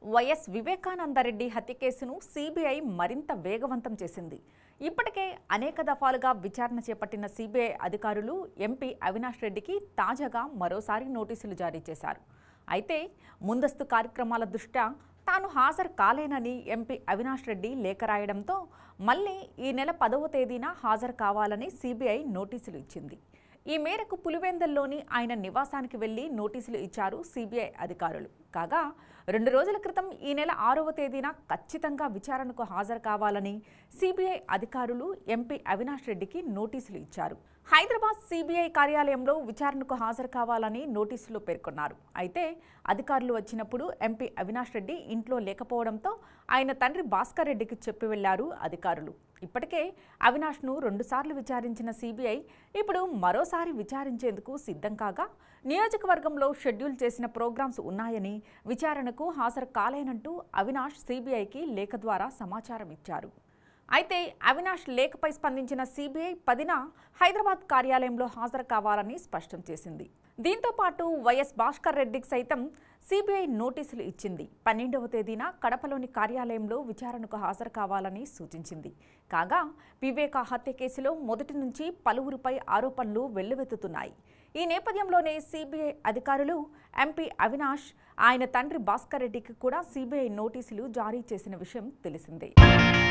YS Vivekananda Reddy హత్య కేసును CBI మరింత వేగవంతం చేసింది ఇప్పటికే అనేక దఫాలుగా విచారణ చేపట్టిన సిబిఐ అధికారులు ఎంపీ అవినాష్ రెడ్డికి తాజాగా మరోసారి నోటీసులు జారీ చేశారు అయితే ముందస్తు కార్యక్రమాల దృష్ట్యా తాను హాజరు కాలేనని ఎంపీ అవినాష్ రెడ్డి లేఖ రాయడంతో మళ్ళీ ఈ నెల పదవ తేదీన హాజరు కావాలని సిబిఐ నోటీసులు ఇచ్చింది ఈ మేరకు పులివెందల్లోని ఆయన నివాసానికి వెళ్లి నోటీసులు ఇచ్చారు సిబిఐ అధికారులు కాగా రెండు రోజుల క్రితం ఈ నెల ఆరవ తేదీన ఖచ్చితంగా విచారణకు హాజరు కావాలని సిబిఐ అధికారులు ఎంపీ అవినాష్ రెడ్డికి నోటీసులు ఇచ్చారు హైదరాబాద్ సిబిఐ కార్యాలయంలో విచారణకు హాజరు కావాలని నోటీసులో పేర్కొన్నారు అయితే అధికారులు వచ్చినప్పుడు ఎంపీ అవినాష్ రెడ్డి ఇంట్లో లేకపోవడంతో ఆయన తండ్రి భాస్కర్ రెడ్డికి చెప్పి వెళ్లారు అధికారులు ఇప్పటికే అవినాష్ను రెండుసార్లు విచారించిన సిబిఐ ఇప్పుడు మరోసారి విచారించేందుకు సిద్ధం కాగా నియోజకవర్గంలో షెడ్యూల్ చేసిన ప్రోగ్రామ్స్ ఉన్నాయని విచారణకు హాజరు కాలేనంటూ అవినాష్ సిబిఐకి లేఖ ద్వారా సమాచారం ఇచ్చారు అయితే అవినాష్ లేఖపై స్పందించిన సిబిఐ పదిన హైదరాబాద్ కార్యాలయంలో హాజరు కావాలని స్పష్టం చేసింది దీంతో పాటు వైఎస్ భాస్కర్ రెడ్డికి సైతం సిబిఐ నోటీసులు ఇచ్చింది పన్నెండవ తేదీన కడపలోని కార్యాలయంలో విచారణకు హాజరు కావాలని సూచించింది కాగా వివేక హత్య కేసులో మొదటి నుంచి పలువురిపై ఆరోపణలు వెల్లువెత్తుతున్నాయి ఈ నేపథ్యంలోనే సిబిఐ అధికారులు ఎంపీ అవినాష్ ఆయన తండ్రి భాస్కర్ రెడ్డికి కూడా సిబిఐ నోటీసులు జారీ చేసిన విషయం తెలిసిందే